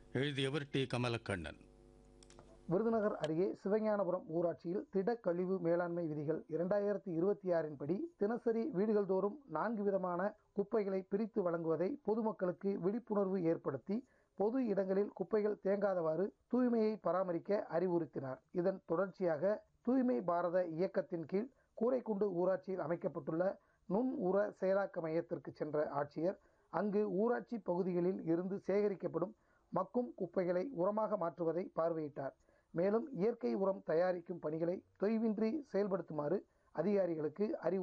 எழுதியவர் டி கமலக்கண்ணன் விருதுநகர் அருகே சிவஞானபுரம் ஊராட்சியில் திடக்கழிவு மேலாண்மை விதிகள் இரண்டாயிரத்தி இருபத்தி ஆறின் படி தினசரி வீடுகள் தோறும் நான்கு விதமான குப்பைகளை பிரித்து வழங்குவதை பொதுமக்களுக்கு விழிப்புணர்வு ஏற்படுத்தி பொது இடங்களில் குப்பைகள் தேங்காதவாறு தூய்மையை பராமரிக்க அறிவுறுத்தினார் இதன் தொடர்ச்சியாக தூய்மை பாரத இயக்கத்தின் கீழ் கூரைக்குண்டு ஊராட்சியில் அமைக்கப்பட்டுள்ள நுண் உர செயலாக்க மையத்திற்கு சென்ற ஆட்சியர் அங்கு ஊராட்சி பகுதிகளில் இருந்து சேகரிக்கப்படும் மக்கும் குப்பைகளை உரமாக மாற்றுவதை பார்வையிட்டார் மேலும் இயற்கை உரம் தயாரிக்கும் பணிகளை தொய்வின்றி செயல்படுத்துமாறு அதிகாரிகளுக்கு அறிவு